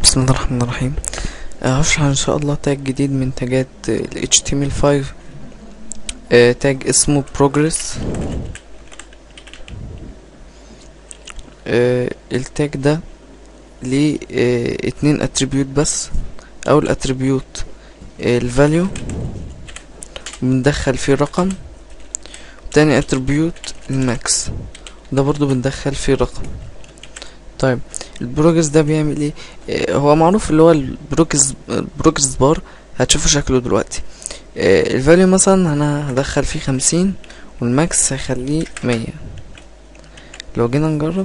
بسم الله الرحمن الرحيم آه، هشرح ان شاء الله تاج جديد من تاجات ال HTML5 آه، تاج اسمه progress آه، التاج ده ليه آه، اتنين اتريبيوت بس اول اتريبيوت الفاليو بندخل فيه رقم تاني اتريبيوت الماكس ده برضو بندخل فيه رقم طيب البروجرس ده بيعمل ايه آه، هو معروف اللي هو البروجرس البروجرس بار هتشوفوا شكله دلوقتي آه، الفاليو مثلا انا هدخل فيه خمسين والماكس هخليه مية لو جينا نجرب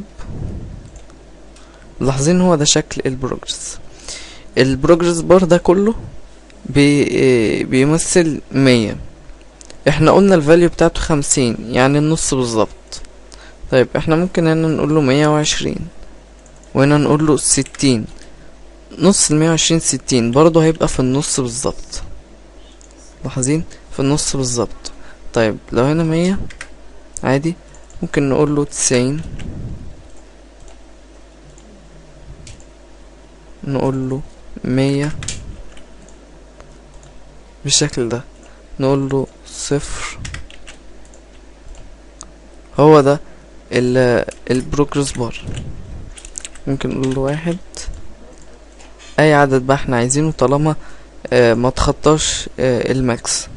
ملاحظين هو ده شكل البروجرس البروجرس بار ده كله بي آه، بيمثل مية احنا قلنا الفاليو بتاعته خمسين يعني النص بالظبط طيب احنا ممكن هنا نقول له مية وعشرين وهنا نقول له ستين نص المية وعشرين ستين برضه هيبقى في النص بالظبط لاحظين في النص بالظبط طيب لو هنا مية عادي ممكن نقول له تسعين نقول له مية بالشكل ده نقول له صفر هو ده ال البروجرس بار ممكن نقول له واحد اي عدد بقى احنا عايزينه طالما آه ما تخطاش آه الماكس